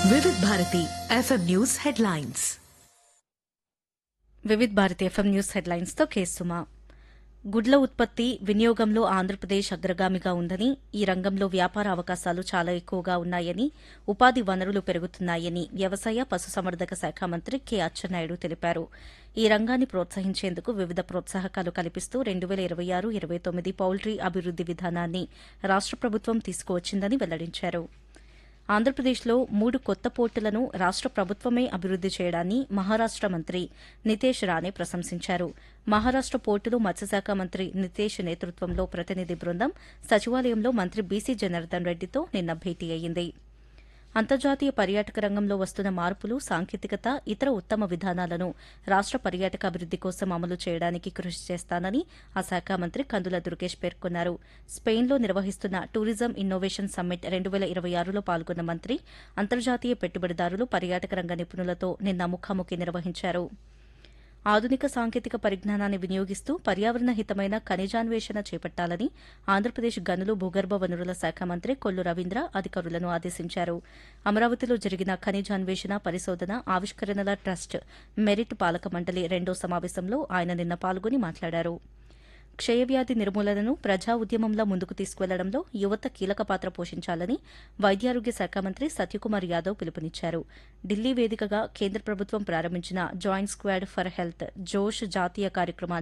Vividh Bharati FM news headlines Vividh Bharati FM news headlines తో కేసుమా గుడ్ల ఉత్పత్తి వినియోగంలో ఆంధ్రప్రదేశ్ అగ్రగామిగా ఉందని ఈ రంగంలో వ్యాపార అవకాశాలు చాలా ఎక్కువగా ఉన్నాయని ఉపాధి వనరులు పెరుగుతున్నాయని వ్యవసాయ పశుసంవర్ధక శాఖ మంత్రి కె అచ్చెన్నాయుడు తెలిపారు ఈ రంగాన్ని ప్రోత్సహించేందుకు వివిధ ప్రోత్సాహకాలు కల్పిస్తూ రెండు వేల ఇరవై ఆరు ఇరవై తొమ్మిది పౌల్ట్రీ అభివృద్ది విధానాన్ని రాష్ట ప్రభుత్వం తీసుకువచ్చిందని వెల్లడించారు ఆంధ్రప్రదేశ్లో మూడు కొత్త పోర్టులను రాష్ట ప్రభుత్వమే అభివృద్ది చేయడాన్ని మహారాష్ట మంత్రి నితేష్ రాణే ప్రశంసించారు మహారాష్ట పోర్టులు మత్స్యశాఖ మంత్రి నితేష్ నేతృత్వంలో ప్రతినిధి బృందం సచివాలయంలో మంత్రి బీసీ జనార్దన్ రెడ్డితో నిన్న భేటీ అయ్యింది అంతర్జాతీయ పర్యాటక రంగంలో వస్తున్న మార్పులు సాంకేతికత ఇతర ఉత్తమ విధానాలను రాష్ట పర్యాటక అభివృద్ది కోసం అమలు చేయడానికి కృషి చేస్తానని ఆ శాఖ మంత్రి కందుల దుర్గేష్ పేర్కొన్నారు స్పెయిన్లో నిర్వహిస్తున్న టూరిజం ఇన్నోవేషన్ సమ్మిట్ రెండు వేల ఇరవై ఆరులో పాల్గొన్న మంత్రి అంతర్జాతీయ పెట్టుబడిదారులు పర్యాటక రంగ నిపుణులతో నిన్న ముఖాముఖి నిర్వహించారు ఆధునిక సాంకేతిక పరిజ్ఞానాన్ని వినియోగిస్తూ పర్యావరణ హితమైన ఖనిజాన్వేషణ చేపట్టాలని ఆంధ్రప్రదేశ్ గనులు భూగర్భ వనరుల శాఖ మంత్రి కొల్లు రవీంద్ర అధికారులను ఆదేశించారు అమరావతిలో జరిగిన ఖనిజాన్వేషణ పరిశోధన ఆవిష్కరణల ట్రస్ట్ మెరిట్ పాలక మండలి రెండో సమావేశంలో ఆయన నిన్న పాల్గొని మాట్లాడారు క్షయవ్యాధి నిర్మూలనను ప్రజా ఉద్యమంలో ముందుకు తీసుకువెళ్లడంలో యువత కీలక పాత్ర పోషించాలని వైద్యారోగ్య శాఖ మంత్రి సత్యకుమార్ యాదవ్ పిలుపునిచ్చారు ఢిల్లీ వేదికగా కేంద్ర ప్రభుత్వం ప్రారంభించిన జాయింట్ స్క్వాడ్ ఫర్ హెల్త్ జోష్ జాతీయ కార్యక్రమాన్ని